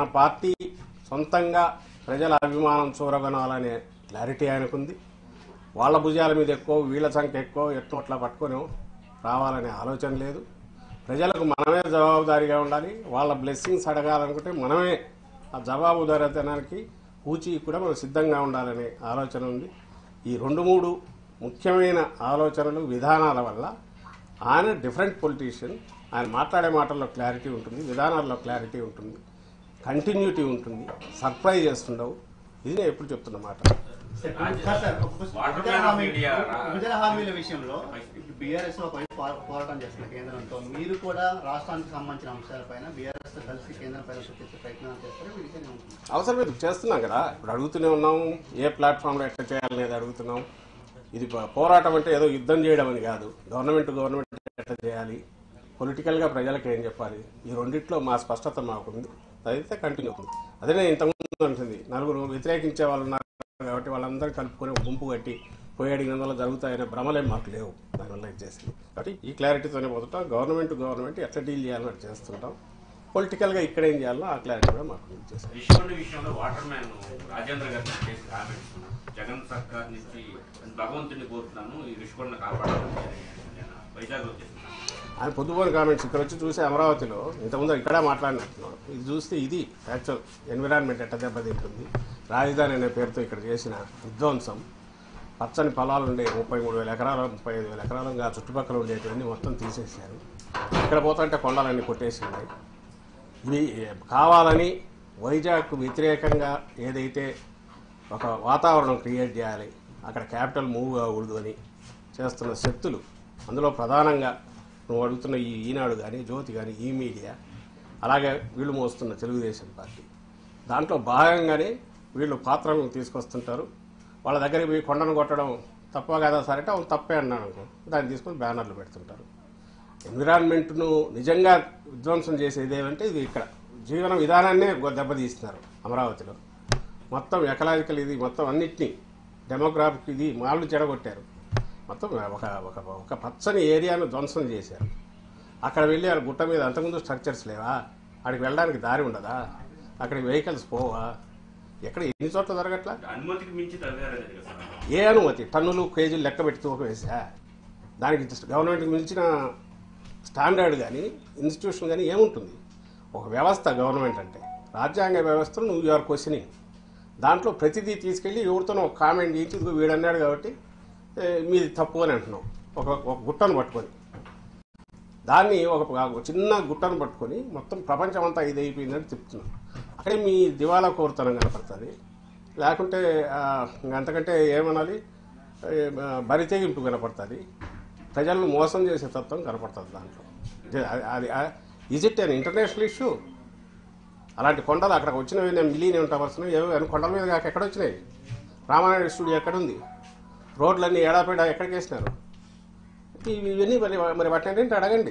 Party సొంతంగా ప్రజల అభిమానం చూరగొనాలనే క్లారిటీ ఆయనకుంది వాళ్ళ భుజాల మీద ఎక్కువ వీళ్ళ సంఖ్య ఎక్కువ ఎట్లా అట్లా పట్టుకొని రావాలనే ఆలోచన లేదు ప్రజలకు మనమే జవాబుదారీగా ఉండాలి వాళ్ళ బ్లెస్సింగ్స్ అడగాలనుకుంటే మనమే ఆ జవాబుదారీతనానికి పూచి కూడా మనం సిద్ధంగా ఉండాలనే ఆలోచన ఉంది ఈ రెండు మూడు ముఖ్యమైన ఆలోచనలు విధానాల వల్ల ఆయన డిఫరెంట్ పొలిటీషియన్ ఆయన మాట్లాడే మాటల్లో క్లారిటీ ఉంటుంది విధానాల్లో క్లారిటీ ఉంటుంది కంటిన్యూటీ ఉంటుంది సర్ప్రైజ్ చేస్తుండవు ఇది నేను ఎప్పుడు చెప్తున్న మాట సార్, సార్, ఒక క్వశ్చన్. వాటర్ విభజన మ్యాన్ హామీ- మీడియా రా- విభజన హామీల విషయంలో బీఆర్ఎస్ లో పై పో- పోరాటం చేస్తున్న కేంద్రంతో మీరు కూడా రాష్ట్రానికి సంబంధించిన అంశాలపైన బీఆర్ఎస్ తో కలిసి కేంద్రం పైన చూపించే ప్రయత్నాలు చేస్తారు మీ విషయం ఏముంటుంది అవసరం లేదు చేస్తున్నాం కదా ఇప్పుడు అడుగుతూనే ఉన్నాం ఏ ప్లాట్ఫామ్లో ఎట్లా చేయాలనేది అడుగుతున్నాం ఇది ప- పోరాటం అంటే ఏదో యుద్ధం చేయడం అని కాదు గవర్నమెంట్ గవర్నమెంట్ ఎట్లా చేయాలి పొలిటికల్గా ప్రజలకు ఏం చెప్పాలి ఈ రెండిట్లో మా స్పష్టత మాకుంది అదైతే కంటిన్యూ అవుతుంది అదే నేను ఇంతకుముందు ఉంటుంది నలుగురు వ్యతిరేకించే వాళ్ళు ఉన్నారు కాబట్టి వాళ్ళందరూ కలుపుకొని ఒక గుంపు కట్టి పోయేడు వందలు జరుగుతాయనే భ్రమలేం మాకు లేవు దానివల్ల ఇది చేసింది కాబట్టి ఈ క్లారిటీతోనే పోతుంటాం గవర్నమెంట్ గవర్నమెంట్ ఎట్లా డీల్ చేయాలో అట్లా చేస్తుంటాం పొలిటికల్గా ఇక్కడ ఏం చేయాలో ఆ క్లారిటీ కూడా మాకు ఇది చేస్తాం విశ్వండి విషయంలో వాటర్ మ్యాన్ రాజేంద్ర గారు చేసి కామెంట్స్ జగన్ సర్కార్ నుంచి భగవంతుని కోరుతున్నాను ఈ విశ్వకొండ కాపాడాలని నేను వైజాగ్లో చేస్తున్నాను ఆయన పొద్దుపోని కామెంట్స్ ఇక్కడ వచ్చి చూసి అమరావతిలో ఇంతకుముందు ఇక్కడ మాట్లాడినట్టున్నాడు ఇది చూస్తే ఇది యాక్చువల్ ఎన్విరాన్మెంట్ ఎట్ట దెబ్బతింటుంది రాజధాని అనే పేరుతో ఇక్కడ చేసిన విధ్వంసం పచ్చని పొలాలు ఉండే ముప్పై మూడు వేల ఎకరాలు ముప్పై ఐదు వేల ఎకరాలుగా చుట్టుపక్కల ఉండేటివన్నీ మొత్తం తీసేశారు ఇక్కడ పోతుంటే కొండలన్నీ కొట్టేసి ఉన్నాయి ఇవి కావాలని వైజాగ్కు వ్యతిరేకంగా ఏదైతే ఒక వాతావరణం క్రియేట్ చేయాలి అక్కడ క్యాపిటల్ మూవ్ కాకూడదు అని చేస్తున్న శక్తులు అందులో ప్రధానంగా నువ్వు అడుగుతున్న ఈ ఈనాడు కానీ జ్యోతి కానీ ఈ మీడియా అలాగే వీళ్ళు మోస్తున్న తెలుగుదేశం పార్టీ దాంట్లో భాగంగానే వీళ్ళు పాత్రలను తీసుకొస్తుంటారు వాళ్ళ దగ్గరికి పోయి కొండను కొట్టడం తప్ప కదా సరే అంటే అవును తప్పే అన్నాడు అనుకో దాన్ని తీసుకొని బ్యానర్లు పెడుతుంటారు ఎన్విరాన్మెంట్ను నిజంగా విధ్వంసం చేసేది ఏమంటే ఇది ఇక్కడ జీవన విధానాన్నే గొ- దెబ్బతీస్తున్నారు అమరావతిలో మొత్తం ఎకలాజికల్ ఇది మొత్తం అన్నిటినీ డెమోగ్రాఫిక్ ఇది వాళ్ళు చెడగొట్టారు మొత్తం ఒక ఒక ఒక పచ్చని ఏరియాను ధ్వంసం చేశారు అక్కడ వెళ్ళి ఆ గుట్ట మీద అంతకుముందు స్ట్రక్చర్స్ లేవా అక్కడికి వెళ్ళడానికి దారి ఉండదా అక్కడికి వెహికల్స్ పోవా ఎక్కడ ఎన్ని చోట్ల జరగట్లా అనుమతికి మించి తవ్వారని కదా సార్ ఏ అనుమతి టన్నులు కేజీలు లెక్క పెట్టి తూకం వేసా దానికి గవర్నమెంట్కి మించిన స్టాండర్డ్ కానీ ఇన్స్టిట్యూషన్ కానీ ఏముంటుంది ఒక వ్యవస్థ గవర్నమెంట్ అంటే రాజ్యాంగ వ్యవస్థను నువ్వు యూఆర్ క్వశ్చనింగ్ దాంట్లో ప్రతిదీ తీసుకెళ్ళి ఎవరితోనో ఒక కామెంట్ చేయించి ఇదిగో వీడన్నాడు కాబట్టి ఏ, మీది తప్పు అని అంటున్నావు ఒక ఒక గుట్టను పట్టుకొని దాన్ని ఒక ఒక చిన్న గుట్టను పట్టుకొని మొత్తం ప్రపంచం అంతా ఇది అయిపోయిందని చెప్తున్నాం అక్కడే మీ దివాలా కోరుతనం కనపడుతుంది లేకుంటే ఆ, ఇంక అంతకంటే ఏమనాలి ఏ, బరి తెగింపు కనపడుతుంది ప్రజలను మోసం చేసే తత్వం కనపడుతుంది దాంట్లో ఇది- అది is it an international issue అలాంటి కొండలు అక్కడ వచ్చినవి నేను మిలీనియం టవర్స్ ఏవో అని కొండల మీద కాక ఎక్కడ వచ్చినాయి రామానాయుడు స్టూడియో ఎక్కడుంది రోడ్లన్నీ ఏడాపేడా ఎక్కడికి వేసినారు ఇవి- ఇవన్నీ మరి మరి వాటిని ఏంటంటే అడగండి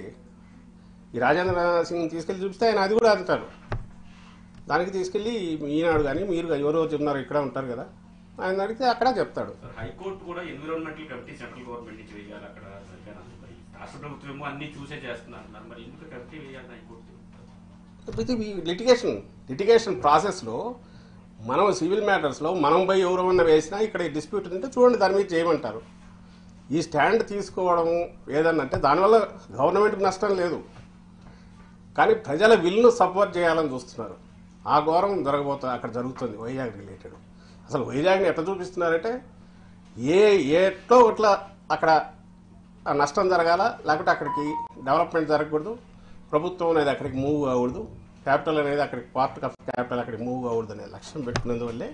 ఈ రాజేంద్ర సింగ్ తీసుకెళ్ళి చూపిస్తే ఆయన అది కూడా అంటారు దానికి తీసుకెళ్ళి ఈనాడు కానీ మీరు కానీ ఎవరో ఉన్నారు ఇక్కడ ఉంటారు కదా ఆయన అడిగితే అక్కడ చెప్తాడు సార్ హైకోర్టు కూడా ఎన్విరాన్మెంటల్ కమిటీ సెంట్రల్ గవర్నమెంట్ నుంచి వేయాలి అక్కడ సరిగ్గా మరి రాష్ట్ర ప్రభుత్వం ఏమో అన్ని చూసే చేస్తున్నారు అన్నారు. మరి ఎందుకు కమిటీ వేయాలి హైకోర్టు ఇది లిటిగేషన్ లిటిగేషన్ ప్రాసెస్లో మనం సివిల్ మ్యాటర్స్లో మనం పోయి ఎవరమన్నా వేసినా ఇక్కడ డిస్ప్యూట్ ఉంటే చూడండి దాని మీద చేయమంటారు ఈ స్టాండ్ తీసుకోవడం ఏదన్నా అంటే దానివల్ల గవర్నమెంట్కి నష్టం లేదు కానీ ప్రజల విల్ను సపోర్ట్ చేయాలని చూస్తున్నారు ఆ ఘోరం జరగబోతుంది అక్కడ జరుగుతుంది వైజాగ్ రిలేటెడ్ అసలు వైజాగ్ని ఎట్లా చూపిస్తున్నారంటే ఏ ఎట్లో ఇట్లా అక్కడ ఆ నష్టం జరగాల లేకపోతే అక్కడికి డెవలప్మెంట్ జరగకూడదు ప్రభుత్వం అనేది అక్కడికి మూవ్ కాకూడదు క్యాపిటల్ అనేది అక్కడికి పార్ట్ ఆఫ్ క్యాపిటల్ అక్కడికి మూవ్ కాకూడదు అనే లక్ష్యం పెట్టుకున్నందువల్లే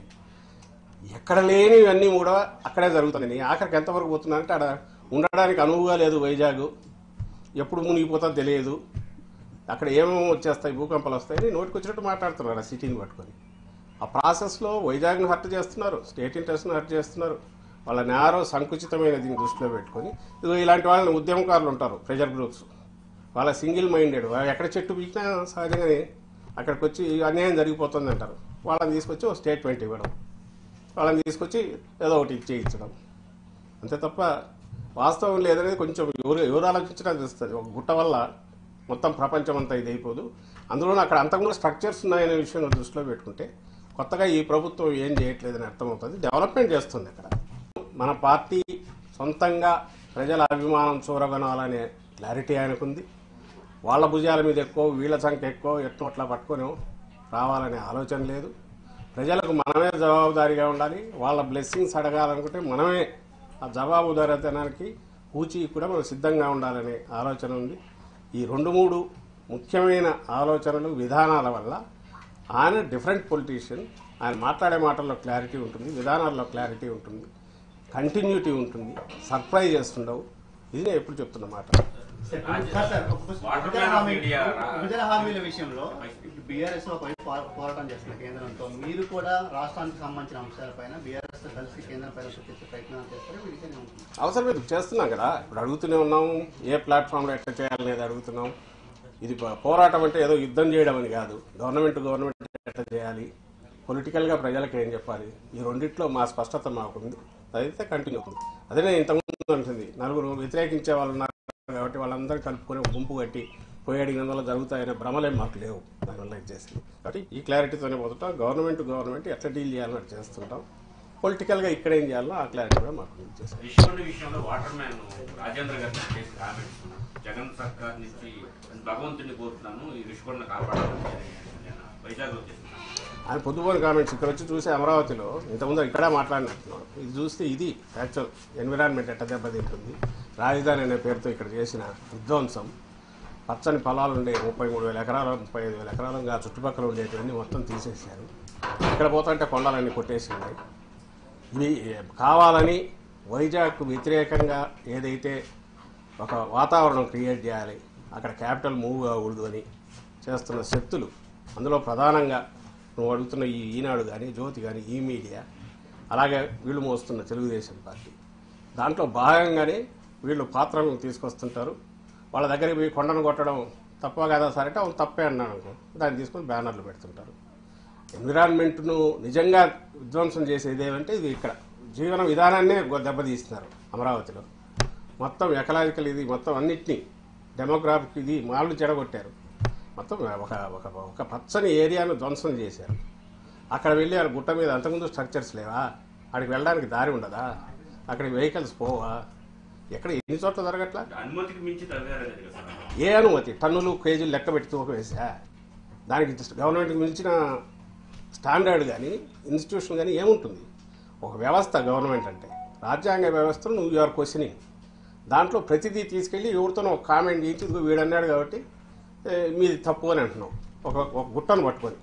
ఎక్కడ లేనివన్నీ కూడా అక్కడే జరుగుతున్నాయి ఆఖరికి ఎంతవరకు పోతున్నారంటే అక్కడ ఉండడానికి అనువుగా లేదు వైజాగ్ ఎప్పుడు మునిగిపోతుందో తెలియదు అక్కడ ఏమేమో వచ్చేస్తాయి భూకంపాలు వస్తాయని నోటికి వచ్చినట్టు మాట్లాడుతున్నారు ఆ సిటీని పట్టుకొని ఆ ప్రాసెస్లో వైజాగ్ను హర్ట్ చేస్తున్నారు స్టేట్ ఇంట్రెస్ట్ను హర్ట్ చేస్తున్నారు వాళ్ళ నేరో సంకుచితమైన దీన్ని దృష్టిలో పెట్టుకొని ఇదిగో ఇలాంటి వాళ్ళని ఉద్యమకారులు ఉంటారు ప్రెజర్ గ్రూప్స్ వాళ్ళ సింగిల్ మైండెడ్ వాళ్ళు ఎక్కడ చెట్టు పీకినా సహజంగానే అక్కడికి వచ్చి అన్యాయం జరిగిపోతుంది అంటారు వాళ్ళని తీసుకొచ్చి ఒక స్టేట్మెంట్ ఇవ్వడం వాళ్ళని తీసుకొచ్చి ఏదో ఒకటి చేయించడం అంతే తప్ప వాస్తవం లేదనేది కొంచెం ఎవరు ఎవరు ఆలోచించినా తెలుస్తుంది ఒక గుట్ట వల్ల మొత్తం ప్రపంచం అంతా ఇది అయిపోదు అందులోనూ అక్కడ అంతకుముందు స్ట్రక్చర్స్ ఉన్నాయనే విషయం దృష్టిలో పెట్టుకుంటే కొత్తగా ఈ ప్రభుత్వం ఏం చేయట్లేదని అర్థమవుతుంది డెవలప్మెంట్ చేస్తుంది అక్కడ మన పార్టీ సొంతంగా ప్రజల అభిమానం చూరగొనాలనే క్లారిటీ ఆయనకుంది వాళ్ళ భుజాల మీద ఎక్కువ వీళ్ళ సంఖ్య ఎక్కువ ఎత్తు అట్లా పట్టుకొని రావాలనే ఆలోచన లేదు ప్రజలకు మనమే జవాబుదారీగా ఉండాలి వాళ్ళ బ్లెస్సింగ్స్ అడగాలనుకుంటే మనమే ఆ జవాబుదారీతనానికి పూచి కూడా మనం సిద్ధంగా ఉండాలనే ఆలోచన ఉంది ఈ రెండు మూడు ముఖ్యమైన ఆలోచనలు విధానాల వల్ల ఆయన డిఫరెంట్ పొలిటీషియన్ ఆయన మాట్లాడే మాటల్లో క్లారిటీ ఉంటుంది విధానాల్లో క్లారిటీ ఉంటుంది కంటిన్యూటీ ఉంటుంది సర్ప్రైజ్ చేస్తుండవు ఇది నేను ఎప్పుడు చెప్తున్న మాట సార్, సార్, ఒక క్వశ్చన్. వాటర్ విభజన మ్యాన్ హామీ- మీడియా విభజన హామీల విషయంలో ఇప్పుడు బీఆర్ఎస్ లో పోయి పో- పోరాటం చేస్తున్న కేంద్రంతో మీరు కూడా రాష్ట్రానికి సంబంధించిన అంశాలపైన బీఆర్ఎస్ కలిసి కేంద్రం పైన చూపించే ప్రయత్నాలు చేస్తారు వీడికనే ఉంటుంది అవసరం లేదు చేస్తున్నాం కదా ఇప్పుడు అడుగుతూనే ఉన్నాం ఏ ప్లాట్ఫామ్లో ఎట్లా చేయాలనేది అడుగుతున్నాం ఇది పో- పోరాటం అంటే ఏదో యుద్ధం చేయడం అని కాదు గవర్నమెంట్ గవర్నమెంట్ ఎట్లా చేయాలి పొలిటికల్గా ప్రజలకు ఏం చెప్పాలి ఈ రెండిట్లో మా స్పష్టత మాకుంది అదైతే కంటిన్యూ అవుతుంది అదే నేను ఇంతకుముందు ఉంటుంది నలుగురు వ్యతిరేకించే వాళ్ళు ఉన్నారు కాబట్టి వాళ్ళందరూ కలుపుకొని ఒక గుంపు కట్టి పోయేడు వల్ల జరుగుతాయనే భ్రమలేం మాకు లేవు దానివల్ల ఇది చేసింది కాబట్టి ఈ క్లారిటీతోనే పోతుంటాం గవర్నమెంట్ గవర్నమెంట్ ఎట్లా డీల్ చేయాలని అట్లా చేస్తుంటాం పొలిటికల్గా ఇక్కడ ఏం చేయాలో ఆ క్లారిటీ కూడా మాకు ఇది చేస్తాం రిషికొండ విషయంలో వాటర్ మ్యాన్ రాజేంద్ర గారు చేసిన కామెంట్స్ జగన్ సర్కార్ నుంచి భగవంతుని కోరుతున్నాను ఈ రిషికొండ కాపాడాలని నేను వైజాగ్లో చేస్తున్నాను ఆయన పొద్దుపోని కామెంట్స్ ఇక్కడ వచ్చి చూసి అమరావతిలో ఇంతకుముందు ఇక్కడ మాట్లాడినట్టున్నాడు ఇది చూస్తే ఇది యాక్చువల్ ఎన్విరాన్మెంట్ ఎట్ట దెబ్బతింటుంది రాజధాని అనే పేరుతో ఇక్కడ చేసిన విధ్వంసం పచ్చని పొలాలు ఉండే ముప్పై మూడు వేల ఎకరాలు ముప్పై ఐదు వేల ఎకరాలు ఇంకా చుట్టుపక్కల ఉండేటివన్నీ మొత్తం తీసేశారు ఇక్కడ పోతుంటే కొండలన్నీ కొట్టేసి ఉన్నాయి ఇవి కావాలని వైజాగ్ వ్యతిరేకంగా ఏదైతే ఒక వాతావరణం క్రియేట్ చేయాలి అక్కడ క్యాపిటల్ మూవ్ కాకూడదు అని చేస్తున్న శక్తులు అందులో ప్రధానంగా నువ్వు అడుగుతున్న ఈ ఈనాడు కానీ జ్యోతి కానీ ఈ మీడియా అలాగే వీళ్ళు మోస్తున్న తెలుగుదేశం పార్టీ దాంట్లో భాగంగానే వీళ్ళు పాత్రలను తీసుకొస్తుంటారు వాళ్ళ దగ్గరికి పోయి కొండను కొట్టడం తప్ప కదా సరే అంటే అవును తప్పే అన్నాను అనుకో దాన్ని తీసుకొని బ్యానర్లు పెడుతుంటారు ఎన్విరాన్మెంట్ను నిజంగా విధ్వంసం చేసేది ఏమంటే ఇది ఇక్కడ జీవన విధానాన్నే గొ- దెబ్బతీస్తున్నారు అమరావతిలో మొత్తం ఎకలాజికల్ ఇది మొత్తం అన్నిటినీ డెమోగ్రాఫిక్ ఇది మాళ్ళు చెడగొట్టారు మొత్తం ఒక ఒక ఒక పచ్చని ఏరియాను ధ్వంసం చేశారు అక్కడ వెళ్ళి ఆ గుట్ట మీద అంతకుముందు స్ట్రక్చర్స్ లేవా అక్కడికి వెళ్ళడానికి దారి ఉండదా అక్కడ వెహికల్స్ పోవా ఎక్కడ ఎన్ని చోట్ల జరగట్లా అనుమతికి మించి తవ్వారు కదా సార్ ఏ అనుమతి టన్నులు కేజీలు లెక్క పెట్టి తూక వేసా దానికి గవర్నమెంట్కి మించిన స్టాండర్డ్ కానీ ఇన్స్టిట్యూషన్ కానీ ఏముంటుంది ఒక వ్యవస్థ గవర్నమెంట్ అంటే రాజ్యాంగ వ్యవస్థను నువ్వు యూఆర్ క్వశ్చనింగ్ దాంట్లో ప్రతిదీ తీసుకెళ్ళి ఎవరితోనో ఒక కామెంట్ చేయించి ఇదిగో వీడన్నాడు కాబట్టి ఏ, మీది తప్పు అని అంటున్నావు ఒక ఒక గుట్టను పట్టుకొని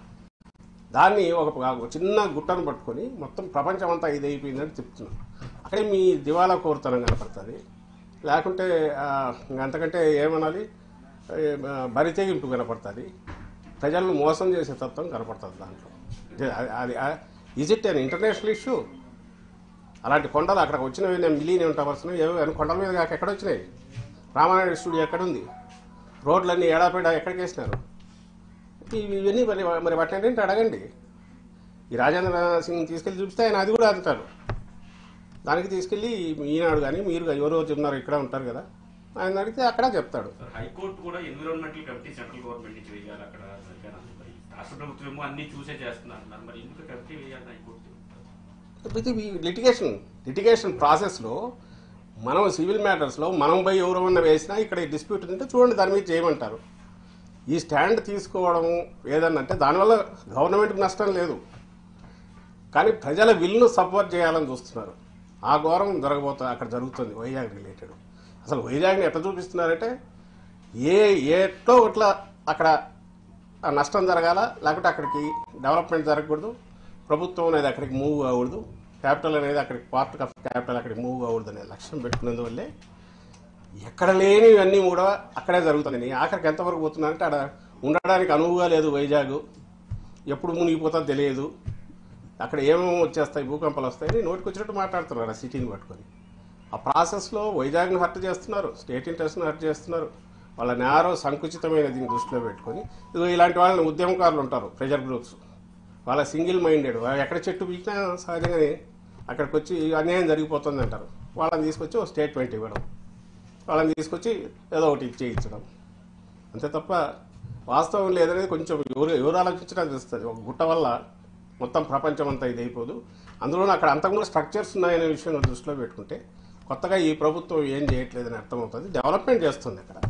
దాన్ని ఒక ఒక చిన్న గుట్టను పట్టుకొని మొత్తం ప్రపంచం అంతా ఇది అయిపోయిందని చెప్తున్నాం అక్కడే మీ దివాలా కోరుతనం కనపడుతుంది లేకుంటే ఆ, ఇంక అంతకంటే ఏమనాలి ఏ, ఆ, బరి తెగింపు కనపడుతుంది ప్రజలను మోసం చేసే తత్వం కనపడుతుంది దాంట్లో ఇది- అది is it an international issue అలాంటి కొండలు అక్కడ వచ్చినవి నేను మిలీనియం టవర్స్ ఏవో అని కొండల మీద కాక ఎక్కడ వచ్చినాయి రామానాయుడు స్టూడియో ఎక్కడుంది రోడ్లన్నీ ఏడాపేడా ఎక్కడికి వేసినారు ఇవి- ఇవన్నీ మరి మరి వాటిని ఏంటంటే అడగండి ఈ రాజేంద్ర సింగ్ తీసుకెళ్ళి చూపిస్తే ఆయన అది కూడా అంటారు దానికి తీసుకెళ్ళి ఈనాడు కానీ మీరు ఎవరో చెప్తున్నారు ఇక్కడ ఉంటారు కదా ఆయన అడిగితే అక్కడ చెప్తాడు సార్ హైకోర్టు కూడా ఎన్విరాన్మెంటల్ కమిటీ సెంట్రల్ గవర్నమెంట్ నుంచి వేయాలి అక్కడ సరిగ్గా మరి రాష్ట్ర ప్రభుత్వం ఏమో అన్ని చూసే చేస్తున్నారు అంటున్నారు. మరి ఎందుకు కమిటీ వేయాలి హైకోర్టు ఇది లిటిగేషన్ లిటిగేషన్ ప్రాసెస్లో మనం సివిల్ మ్యాటర్స్లో మనం పోయి ఎవరమన్నా వేసినా ఇక్కడ డిస్ప్యూట్ ఉంటే చూడండి దాని మీద చేయమంటారు ఈ స్టాండ్ తీసుకోవడం ఏదన్నా అంటే దానివల్ల గవర్నమెంట్కి నష్టం లేదు కానీ ప్రజల విల్ను సపోర్ట్ చేయాలని చూస్తున్నారు ఆ ఘోరం జరగబోతుంది అక్కడ జరుగుతుంది వైజాగ్ రిలేటెడ్ అసలు వైజాగ్ని ఎట్లా చూపిస్తున్నారంటే ఏ ఎట్లో ఇట్లా అక్కడ ఆ నష్టం జరగాల లేకపోతే అక్కడికి డెవలప్మెంట్ జరగకూడదు ప్రభుత్వం అనేది అక్కడికి మూవ్ కాకూడదు క్యాపిటల్ అనేది అక్కడికి పార్ట్ ఆఫ్ క్యాపిటల్ అక్కడికి మూవ్ కాకూడదు అనే లక్ష్యం పెట్టుకున్నందువల్లే ఎక్కడ లేనివన్నీ కూడా అక్కడే జరుగుతున్నాయి ఆఖరికి ఎంతవరకు పోతున్నారంటే అక్కడ ఉండడానికి అనువుగా లేదు వైజాగ్ ఎప్పుడు మునిగిపోతుందో తెలియదు అక్కడ ఏమేమో వచ్చేస్తాయి భూకంపాలు వస్తాయని నోటికి వచ్చినట్టు మాట్లాడుతున్నారు ఆ సిటీని పట్టుకొని ఆ ప్రాసెస్లో వైజాగ్ను హర్ట్ చేస్తున్నారు స్టేట్ ఇంట్రెస్ట్ను హర్ట్ చేస్తున్నారు వాళ్ళ నేరో సంకుచితమైన దీన్ని దృష్టిలో పెట్టుకొని ఇదిగో ఇలాంటి వాళ్ళని ఉద్యమకారులు ఉంటారు ప్రెజర్ గ్రూప్స్ వాళ్ళ సింగిల్ మైండెడ్ ఎక్కడ చెట్టు పీకినా సహజంగానే అక్కడికి వచ్చి అన్యాయం జరిగిపోతుంది అంటారు వాళ్ళని తీసుకొచ్చి ఒక స్టేట్మెంట్ ఇవ్వడం వాళ్ళని తీసుకొచ్చి ఏదో ఒకటి చేయించడం అంతే తప్ప వాస్తవం లేదనేది కొంచెం ఎవరు ఎవరు ఆలోచించినా తెలుస్తుంది ఒక గుట్ట వల్ల మొత్తం ప్రపంచం అంతా ఇది అయిపోదు అందులోనూ అక్కడ అంతకుముందు స్ట్రక్చర్స్ ఉన్నాయనే విషయం దృష్టిలో పెట్టుకుంటే కొత్తగా ఈ ప్రభుత్వం ఏం చేయట్లేదని అర్థమవుతుంది డెవలప్మెంట్ చేస్తుంది అక్కడ